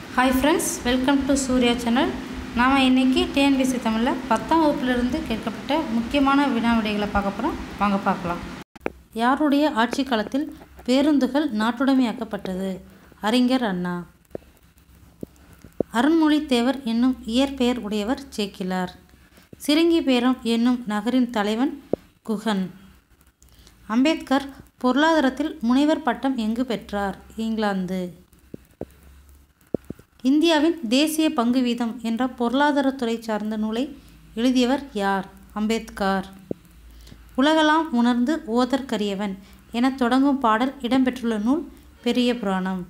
hi friends welcome to Surya channel நாம் இன்றைக்கி TNPSC தமிழில் பத்தாம் வகுப்பிலிருந்து கேட்கப்பட்ட முக்கியமான வினா விடைகளை பார்க்க போகிறோம் வாங்க பார்க்கலாம் யாருடைய ஆட்சி காலத்தில் பேருந்துகள் நாட்டுடைமையாக்கப்பட்டது அறிஞர் அண்ணா அருண்மொழித்தேவர் என்னும் இயற்பெயர் உடையவர் சேக்கிலார் சிறுங்கிபேரம் என்னும் நகரின் தலைவன் குகன் அம்பேத்கர் பொருளாதாரத்தில் முனைவர் பட்டம் எங்கு பெற்றார் இங்கிலாந்து இந்தியாவின் தேசிய பங்கு வீதம் என்ற பொருளாதாரத்துறை சார்ந்த நூலை எழுதியவர் யார் அம்பேத்கர் உலகலாம் உணர்ந்து ஓதற்கரியவன் என தொடங்கும் பாடல் இடம்பெற்றுள்ள நூல் பெரிய புராணம்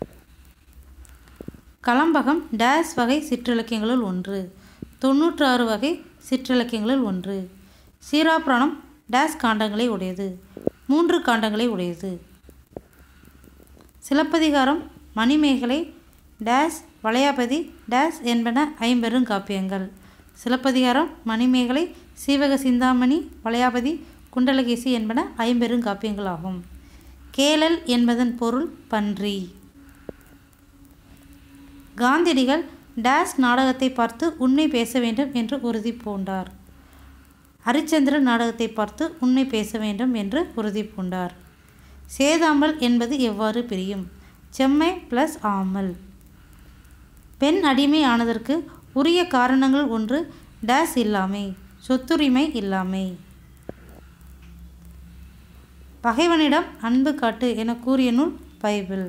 கலம்பகம் டேஸ் வகை சிற்றிலக்கியங்களுள் ஒன்று தொன்னூற்று ஆறு வகை சிற்றிலக்கியங்களுள் ஒன்று சீராபுராணம் டேஸ் காண்டங்களை உடையது மூன்று காண்டங்களை உடையது சிலப்பதிகாரம் மணிமேகலை டேஸ் வளையாபதி டேஸ் என்பன ஐம்பெரும் காப்பியங்கள் சிலப்பதிகாரம் மணிமேகலை சீவக சிந்தாமணி வளையாபதி குண்டலகேசி என்பன ஐம்பெரும் காப்பியங்களாகும் கேளல் என்பதன் பொருள் பன்றி காந்தியடிகள் டேஸ் நாடகத்தை பார்த்து உண்மை பேச வேண்டும் என்று உறுதி பூண்டார் ஹரிச்சந்திரன் நாடகத்தை பார்த்து உண்மை பேச வேண்டும் என்று உறுதி பூண்டார் சேதாம்பல் என்பது எவ்வாறு பிரியும் செம்மை ப்ளஸ் ஆமல் பெண் அடிமை ஆனதற்கு உரிய காரணங்கள் ஒன்று டேஸ் இல்லாமை சொத்துரிமை இல்லாமை பகைவனிடம் அன்பு காட்டு என கூறிய நூல் பைபிள்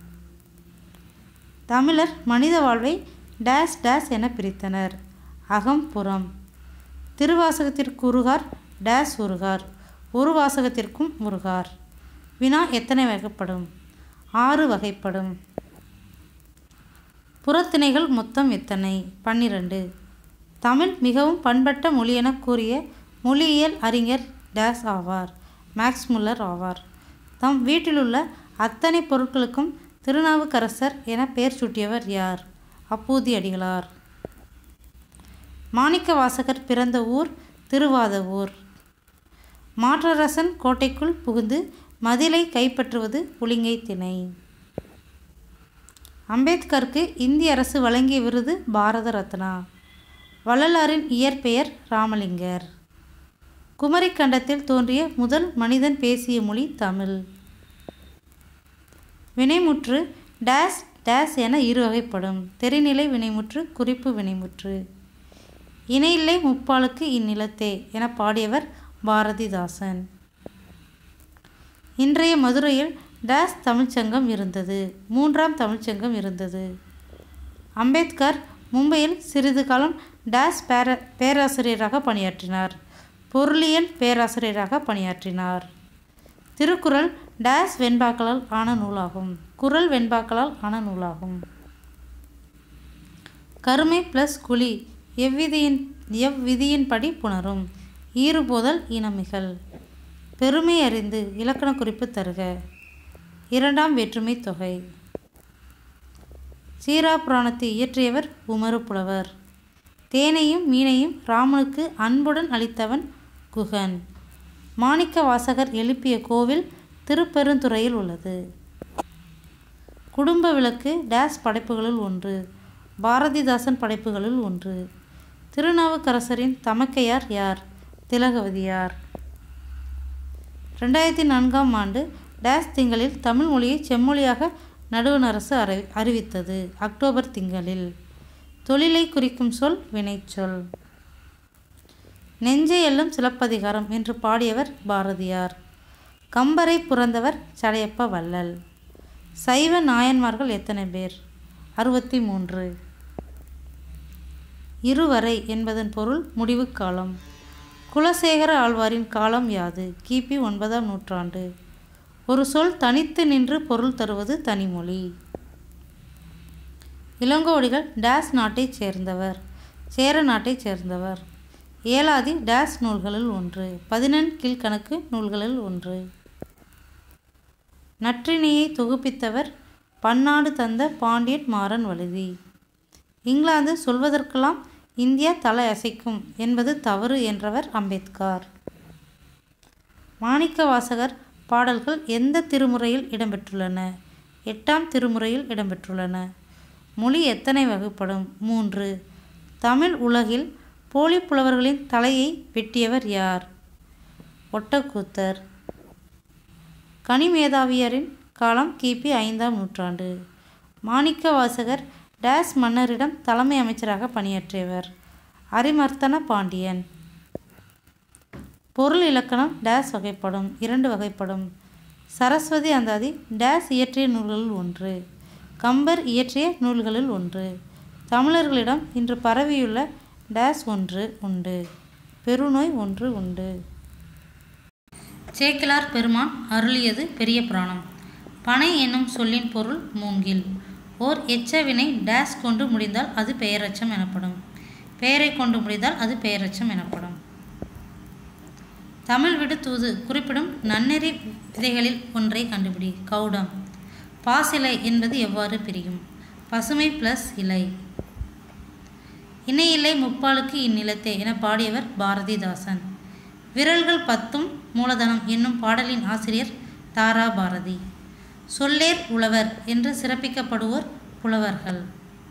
தமிழர் மனித வாழ்வை டேஸ் டேஸ் என பிரித்தனர் அகம் புறம் திருவாசகத்திற்கு உருகார் டேஸ் உருகார் ஒரு வாசகத்திற்கும் உருகார் வினா எத்தனை வகைப்படும் ஆறு வகைப்படும் புறத்திணைகள் மொத்தம் எத்தனை பன்னிரண்டு தமிழ் மிகவும் பண்பட்ட மொழி என கூறிய மொழியியல் அறிஞர் டேஸ் ஆவார் மேக்ஸ் முல்லர் ஆவார் தம் வீட்டிலுள்ள அத்தனை பொருட்களுக்கும் திருநாவுக்கரசர் என பெயர் சூட்டியவர் யார் அப்பூதி அடிகளார் மாணிக்க வாசகர் பிறந்த ஊர் திருவாதவூர் மாற்றரசன் கோட்டைக்குள் புகுந்து மதிலை கைப்பற்றுவது புலிங்கை திணை அம்பேத்கருக்கு இந்திய அரசு வழங்கிய விருது பாரத ரத்னா வள்ளலாரின் இயற்பெயர் ராமலிங்கர் குமரிக்கண்டத்தில் தோன்றிய முதல் மனிதன் பேசிய மொழி தமிழ் வினைமுற்று டேஸ் டேஸ் என இரு வகைப்படும் தெரிநிலை வினைமுற்று குறிப்பு வினைமுற்று இணையில்லை முப்பாலுக்கு இந்நிலத்தே என பாடியவர் பாரதிதாசன் இன்றைய மதுரையில் டேஸ் தமிழ்ச்சங்கம் இருந்தது மூன்றாம் தமிழ்ச்சங்கம் இருந்தது அம்பேத்கர் மும்பையில் சிறிது காலம் டேஸ் பேர பேராசிரியராக பணியாற்றினார் பொருளியல் பேராசிரியராக பணியாற்றினார் திருக்குறள் டேஸ் வெண்பாக்களால் ஆன நூலாகும் குரல் வெண்பாக்களால் ஆன நூலாகும் கருமை ப்ளஸ் குழி எவ்விதியின் எவ்விதியின்படி புணரும் ஈறுபோதல் இனமிகள் பெருமை அறிந்து இலக்கண குறிப்பு தருக இரண்டாம் வேற்றுமை தொகை சீரா புராணத்தை இயற்றியவர் உமறு புலவர் தேனையும் மீனையும் ராமனுக்கு அன்புடன் அளித்தவன் குகன் மாணிக்க வாசகர் எழுப்பிய கோவில் திருப்பெருந்துறையில் உள்ளது குடும்ப விளக்கு டேஸ் படைப்புகளுள் ஒன்று பாரதிதாசன் படைப்புகளுள் ஒன்று திருநாவுக்கரசரின் தமக்கையார் யார் திலகவதியார் ரெண்டாயிரத்தி நான்காம் ஆண்டு டேஸ் திங்களில் தமிழ் மொழியை செம்மொழியாக நடுவண் அரசு அறி அறிவித்தது அக்டோபர் திங்களில் தொழிலை குறிக்கும் சொல் வினைச்சொல் நெஞ்சை எல்லும் சிலப்பதிகாரம் என்று பாடியவர் பாரதியார் கம்பரை புறந்தவர் சடையப்ப வள்ளல் சைவ நாயன்மார்கள் எத்தனை பேர் அறுபத்தி மூன்று இருவரை என்பதன் பொருள் முடிவு காலம் குலசேகர ஆழ்வாரின் காலம் யாது கிபி ஒன்பதாம் நூற்றாண்டு ஒரு சொல் தனித்து நின்று பொருள் தருவது தனிமொழி இளங்கோடிகள் டேஸ் நாட்டைச் சேர்ந்தவர் சேர நாட்டைச் சேர்ந்தவர் ஏலாதி டேஸ் நூல்களில் ஒன்று பதினெண் கீழ்கணக்கு நூல்களில் ஒன்று நற்றினையை தொகுப்பித்தவர் பன்னாடு தந்த பாண்டியன் மாறன் வழுதி இங்கிலாந்து சொல்வதற்கெல்லாம் இந்தியா தலை அசைக்கும் என்பது தவறு என்றவர் அம்பேத்கர் மாணிக்க வாசகர் பாடல்கள் எந்த திருமுறையில் இடம்பெற்றுள்ளன எட்டாம் திருமுறையில் இடம்பெற்றுள்ளன மொழி எத்தனை வகைப்படும் மூன்று தமிழ் உலகில் போலி புலவர்களின் தலையை வெட்டியவர் யார் ஒட்டக்கூத்தர் கனிமேதாவியரின் காலம் கிபி ஐந்தாம் நூற்றாண்டு மாணிக்கவாசகர் டேஸ் மன்னரிடம் தலைமை அமைச்சராக பணியாற்றியவர் அரிமர்த்தன பாண்டியன் பொருள் இலக்கணம் டேஸ் வகைப்படும் இரண்டு வகைப்படும் சரஸ்வதி அந்தாதி டேஸ் இயற்றிய நூல்களில் ஒன்று கம்பர் இயற்றிய நூல்களில் ஒன்று தமிழர்களிடம் இன்று பரவியுள்ள டேஸ் ஒன்று உண்டு பெருநோய் ஒன்று உண்டு சேக்கிலார் பெருமான் அருளியது பெரிய புராணம் பனை என்னும் சொல்லின் பொருள் மூங்கில் ஓர் எச்சவினை டேஸ் கொண்டு முடிந்தால் அது பெயரச்சம் எனப்படும் பெயரை கொண்டு முடிந்தால் அது பெயரச்சம் எனப்படும் தமிழ் விடு தூது குறிப்பிடும் நன்னெறி விதைகளில் ஒன்றை கண்டுபிடி கௌடம் பாசிலை என்பது எவ்வாறு பிரியும் பசுமை பிளஸ் இலை இணையில்லை முப்பாலுக்கு இந்நிலத்தே என பாடியவர் பாரதிதாசன் விரல்கள் பத்தும் மூலதனம் என்னும் பாடலின் ஆசிரியர் தாரா பாரதி சொல்லேர் உழவர் என்று சிறப்பிக்கப்படுவோர் புலவர்கள்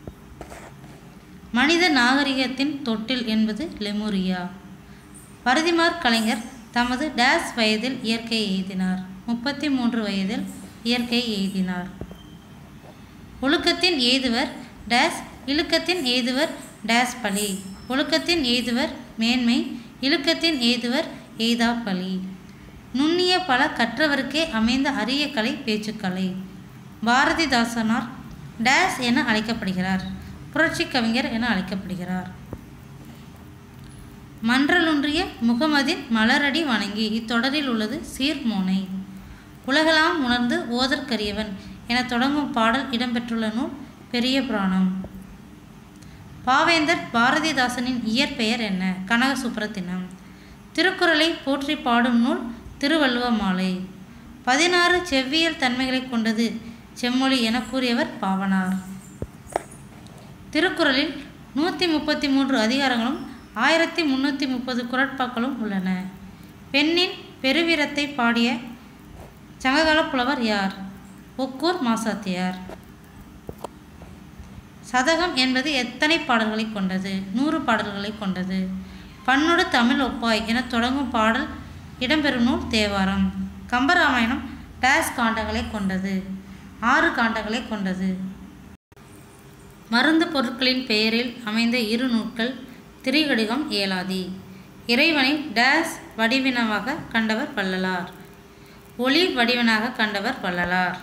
மனித நாகரிகத்தின் தொட்டில் என்பது லெமுரியா பரதிமார் கலைஞர் தமது டேஸ் வயதில் இயற்கை எய்தினார் முப்பத்தி மூன்று வயதில் இயற்கை எய்தினார் ஒழுக்கத்தின் எய்துவர் டேஸ் இழுக்கத்தின் எய்துவர் டேஸ் பலி ஒழுக்கத்தின் எய்துவர் மேன்மை இழுக்கத்தின் எய்துவர் எய்தா பலி நுண்ணிய பல கற்றவருக்கே அமைந்த அரிய கலை பேச்சுக்கலை பாரதிதாசனார் டேஸ் என அழைக்கப்படுகிறார் புரட்சி கவிஞர் என அழைக்கப்படுகிறார் மன்றலொன்றிய முகமதின் மலரடி வணங்கி இத்தொடரில் உள்ளது சீர்மோனை உலகலாம் உணர்ந்து ஓதற்கரியவன் என தொடங்கும் பாடல் இடம்பெற்றுள்ள நூல் பெரிய புராணம் பாவேந்தர் பாரதிதாசனின் இயற்பெயர் என்ன கனக சுப்ரத்தினம் திருக்குறளை போற்றி பாடும் நூல் திருவள்ளுவ மாலை பதினாறு செவ்வியல் தன்மைகளை கொண்டது செம்மொழி என கூறியவர் பாவனார் திருக்குறளில் நூற்றி முப்பத்தி மூன்று அதிகாரங்களும் ஆயிரத்தி முந்நூற்றி முப்பது குரட்பாக்களும் உள்ளன பெண்ணின் பெருவீரத்தை பாடிய சங்ககால புலவர் யார் ஒக்கூர் மாசாத்தியார் சதகம் என்பது எத்தனை பாடல்களை கொண்டது நூறு பாடல்களை கொண்டது பன்னொடு தமிழ் ஒப்பாய் என தொடங்கும் பாடல் இடம்பெறும் நூல் தேவாரம் கம்பராமாயணம் டேஸ் காண்டங்களை கொண்டது ஆறு காண்டங்களை கொண்டது மருந்து பொருட்களின் பெயரில் அமைந்த இரு நூட்கள் திரிகடிகம் ஏலாதி இறைவனை டேஸ் வடிவினவாக கண்டவர் வள்ளலார் ஒளி வடிவனாக கண்டவர் வள்ளலார்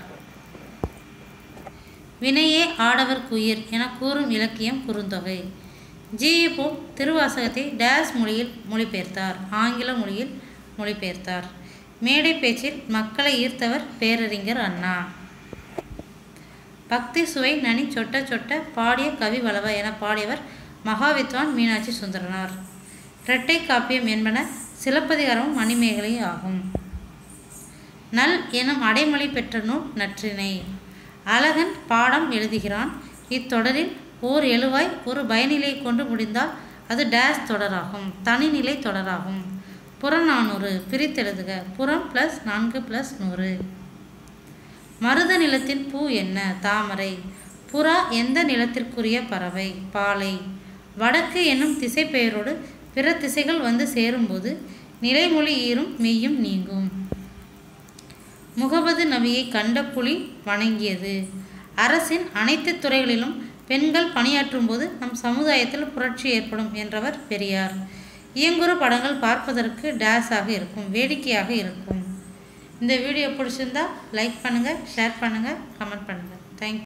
வினையே ஆடவர் குயிர் என கூறும் இலக்கியம் குறுந்தொகை ஜிஇ போப் திருவாசகத்தை டேஸ் மொழியில் மொழிபெயர்த்தார் ஆங்கில மொழியில் மொழிபெயர்த்தார் மேடை பேச்சில் மக்களை ஈர்த்தவர் பேரறிஞர் அண்ணா பக்தி சுவை நனி சொட்ட சொட்ட பாடிய கவி வளவ என பாடியவர் மகாவித்வான் மீனாட்சி சுந்தரனார் இரட்டை காப்பியம் என்பன சிலப்பதிகாரமும் மணிமேகலையும் ஆகும் நல் எனும் அடைமொழி பெற்ற நூல் நற்றினை அழகன் பாடம் எழுதுகிறான் இத்தொடரில் ஓர் எழுவாய் ஒரு பயனிலையை கொண்டு முடிந்தால் அது டேஸ் தொடராகும் தனிநிலை தொடராகும் புறநானூறு பிரித்தெழுதுக புறம் ப்ளஸ் நான்கு ப்ளஸ் நூறு மருத நிலத்தின் பூ என்ன தாமரை புறா எந்த நிலத்திற்குரிய பறவை பாலை வடக்கு என்னும் திசை பெயரோடு பிற திசைகள் வந்து சேரும்போது நிலைமொழி ஈரும் மெய்யும் நீங்கும் முகமது நபியை கண்ட புலி வணங்கியது அரசின் அனைத்து துறைகளிலும் பெண்கள் பணியாற்றும் போது நம் சமுதாயத்தில் புரட்சி ஏற்படும் என்றவர் பெரியார் இயங்குறு படங்கள் பார்ப்பதற்கு டேஸாக இருக்கும் வேடிக்கையாக இருக்கும் இந்த வீடியோ பிடிச்சிருந்தா லைக் பண்ணுங்கள் ஷேர் பண்ணுங்கள் கமெண்ட் பண்ணுங்கள் தேங்க்யூ